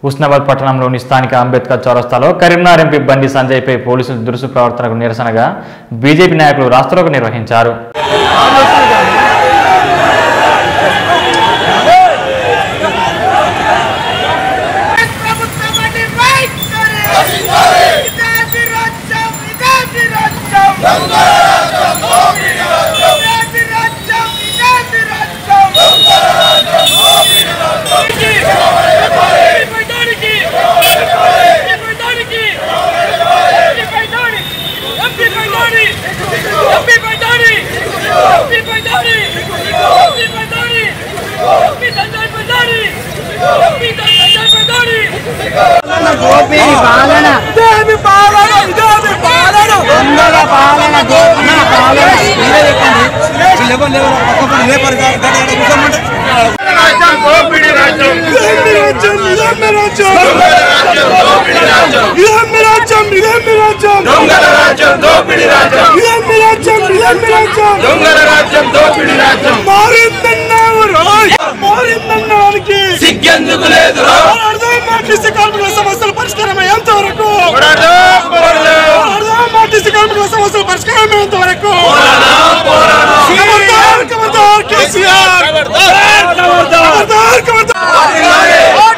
హుస్నాబాద్ పట్టణంలోని స్థానిక అంబేద్కర్ చౌరస్తాలో కరీంనగర్ ఎంపీ బండి సంజయ్పై పోలీసుల దురుసు ప్రవర్తనకు నిరసనగా బీజేపీ నాయకులు రాస్తారోకో నిర్వహించారు ప్రభుత్వాన్ని రైట్ करे విదేశీ రాజ్యం విదేశీ రాజ్యం విదేశీ రాజ్యం విదేశీ రాజ్యం గోపిని పాలన ఇదేమి పాలన ఇదేమి పాలన దొంగల పాలన గోపిని పాలన మీరే చెప్పండి ఇదేమి రాజ్యం ఇదేమి రాజ్యం ఇదేమి రాజ్యం ఇదేమి రాజ్యం దొంగల రాజ్యం దోపిడి రాజ్యం ఇదేమి రాజ్యం ఇదేమి రాజ్యం దొంగల రాజ్యం దోపిడి రాజ్యం మారిందన్నావు రాయ్ మారిందన్నానికి సిగ్గెందుకు లేదు ఆర్టీసీ కార్మికుల సమస్యలు పరిష్కారం అయ్యేంత వరకు ఆర్టీసీ కార్మికుల సమస్యల పరిష్కారం అయ్యేంత వరకు ఖబర్దార్, ఖబర్దార్, కేసీఆర్ ఖబర్దార్, ఖబర్దార్.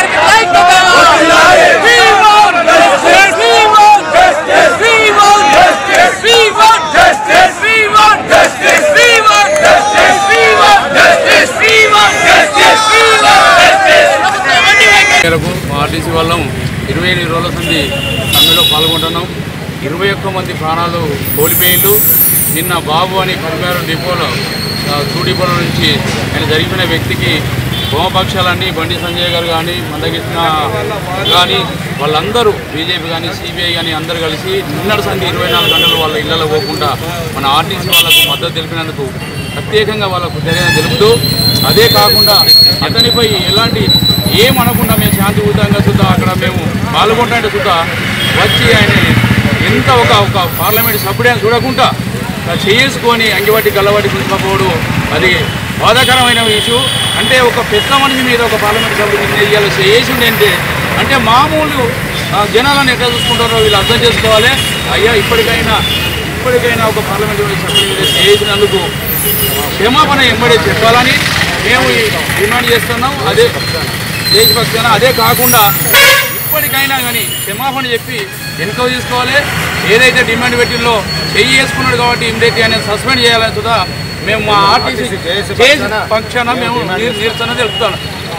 మేరకు మా ఆర్టీసీ వాళ్ళం ఇరవై ఎనిమిది రోజుల నుండి సమ్మెలో పాల్గొంటున్నాం ఇరవై ఒక్క మంది ప్రాణాలు కోల్పోయిండు నిన్న బాబు అని కరిమేర డిపోలో ఆ, టూ డిపోల నుంచి ఆయన జరిగిన వ్యక్తికి హోమపక్షాలన్నీ బండి సంజయ్ గారు కానీ మందకృష్ణ కానీ వాళ్ళందరూ బీజేపీ కానీ సిబిఐ కానీ అందరూ కలిసి నిన్నటి సంధి ఇరవై నాలుగు గంటలు వాళ్ళ ఇళ్లలో పోకుండా మన ఆర్టీసీ వాళ్ళకు మద్దతు తెలిపినందుకు ప్రత్యేకంగా వాళ్ళకు తెలియని తెలుపుతూ అదే కాకుండా అతనిపై ఎలాంటి ఏమనకుండా మేము శాంతియుతంగా సుద్ధా అక్కడ మేము పాల్గొంటే సుద్ధా వచ్చి ఆయన ఎంత ఒక ఒక పార్లమెంట్ సభ్యుడే అని చూడకుండా చేసుకొని అంగిబట్టి గల్లబట్టి తీసుకపోవడం అది బాధాకరమైన ఇష్యూ అంటే ఒక పెద్ద మనిషి మీద ఒక పార్లమెంట్ సభ్యుడు ఇవాళ చేసి అంటే అంటే మామూలు ఆ, జనాలను ఎట్లా చూసుకుంటారో వీళ్ళు అర్థం చేసుకోవాలి అయ్యా ఇప్పటికైనా ఇప్పటికైనా ఒక పార్లమెంట్ సభ్యుడి మీద చేసినందుకు క్షమాపణ ఎంబడే చెప్పాలని మేము ఈ డిమాండ్ చేస్తున్నాం అదే దేశపక్షాన అదే కాకుండా ఇప్పటికైనా కానీ క్షమాపణ చెప్పి వెనుక తీసుకోవాలి ఏదైతే డిమాండ్ పెట్టిందో చెయ్యి వేసుకున్నాడు కాబట్టి ఇమ్మీడియట్ అనేది సస్పెండ్ చేయాలని సుధా మేము మా ఆర్టీసీ చేసి పక్షాన మేము నిర్- నిరసన తెలుపుతాను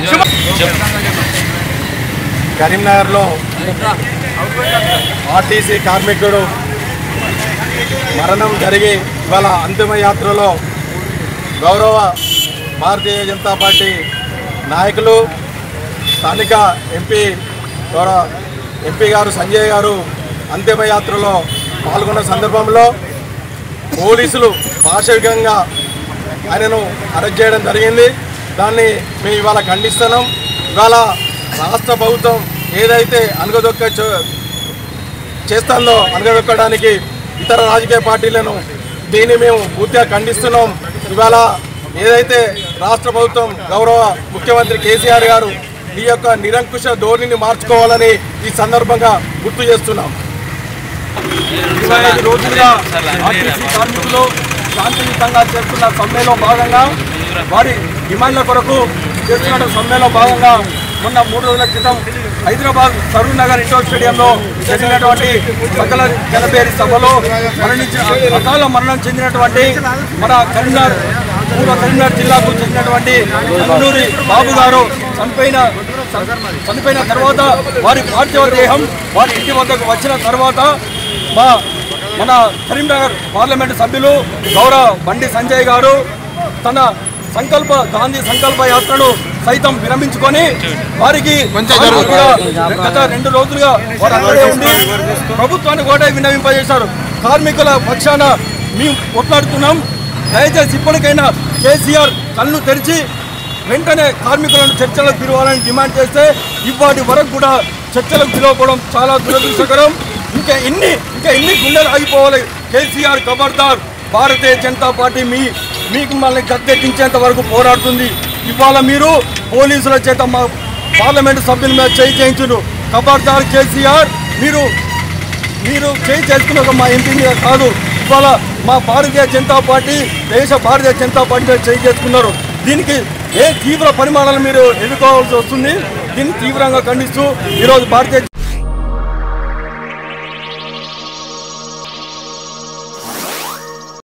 కరీంనగర్లో ఆర్టీసీ కార్మికుడు మరణం జరిగి ఇవాళ అంతిమ యాత్రలో గౌరవ భారతీయ జనతా పార్టీ నాయకులు స్థానిక ఎంపీ గౌరవ ఎంపీ గారు సంజయ్ గారు అంతిమ యాత్రలో పాల్గొన్న సందర్భంలో పోలీసులు పాశవికంగా ఆయనను అరెస్ట్ చేయడం జరిగింది దాన్ని మేము ఇవాళ ఖండిస్తున్నాం ఇవాళ రాష్ట్ర ప్రభుత్వం ఏదైతే అనుగదొక్క చో- చేస్తుందో అనగదొక్కడానికి ఇతర రాజకీయ పార్టీలను దీన్ని మేము పూర్తిగా ఖండిస్తున్నాం ఇవాళ ఏదైతే రాష్ట్ర ప్రభుత్వం గౌరవ ముఖ్యమంత్రి కేసీఆర్ గారు ఈ యొక్క నిరంకుశ ధోరణిని మార్చుకోవాలని ఈ సందర్భంగా గుర్తు చేస్తున్నాం ఇరవై ఐదు రోజులుగా ఆర్టీసీ కార్మికులు శాంతియుతంగా చేస్తున్న సమ్మెలో భాగంగా వారి డిమాండ్ల కొరకు చేస్తున్న సమ్మెలో భాగంగా మొన్న మూడు రోజుల క్రితం హైదరాబాద్ సరూర్ నగర్ ఇండోర్ స్టేడియంలో జరిగినటువంటి సకల జనపేరి సభలో మరణించిన అకాల మరణం చెందినటువంటి మన కరీంనగర్ పూర్వ కరీంనగర్ జిల్లాకు చెందినటువంటి నందూరి బాబు గారు చనిపోయిన చనిపోయిన తర్వాత వారి పార్థివ దేహం వారి ఇంటి వద్దకు వచ్చిన తర్వాత మా మన కరీంనగర్ పార్లమెంటు సభ్యులు గౌరవ బండి సంజయ్ గారు తన సంకల్ప గాంధీ సంకల్ప యాత్రను సైతం విరమించుకొని వారికి కూడా గత రెండు రోజులుగా వారు అక్కడే ఉండి ప్రభుత్వాన్ని కూడా విన్నవింపజేశారు కార్మికుల పక్షాన మేము కొట్లాడుతున్నాం దయచేసి ఇప్పటికైనా కేసీఆర్ కళ్ళు తెరిచి వెంటనే కార్మికులను చర్చలకు పిలవాలని డిమాండ్ చేస్తే ఇప్పటి వరకు కూడా చర్చలకు పిలవకపోవడం చాలా దురదృష్టకరం ఇంకా ఎన్ని ఇంకా ఎన్ని గుండెలు ఆగిపోవాలి కేసీఆర్ ఖబర్దార్ భారతీయ జనతా పార్టీ మీ మీకు మమ్మల్ని గద్దెక్కించేంత వరకు పోరాడుతుంది ఇవాళ మీరు పోలీసుల చేత మా పార్లమెంటు సభ్యుల మీద చేయి చేయించును ఖబర్దార్ కేసీఆర్ మీరు మీరు చేయి చేసుకున్న ఒక మా ఎంపీ మీద కాదు ఇవాళ మా భారతీయ జనతా పార్టీ దేశ భారతీయ జనతా పార్టీ మీద చేయి చేసుకున్నారు దీనికి ఏ తీవ్ర పరిమాణాలు మీరు ఎదుర్కోవాల్సి వస్తుంది దీన్ని తీవ్రంగా ఖండిస్తూ ఈరోజు భారతీయ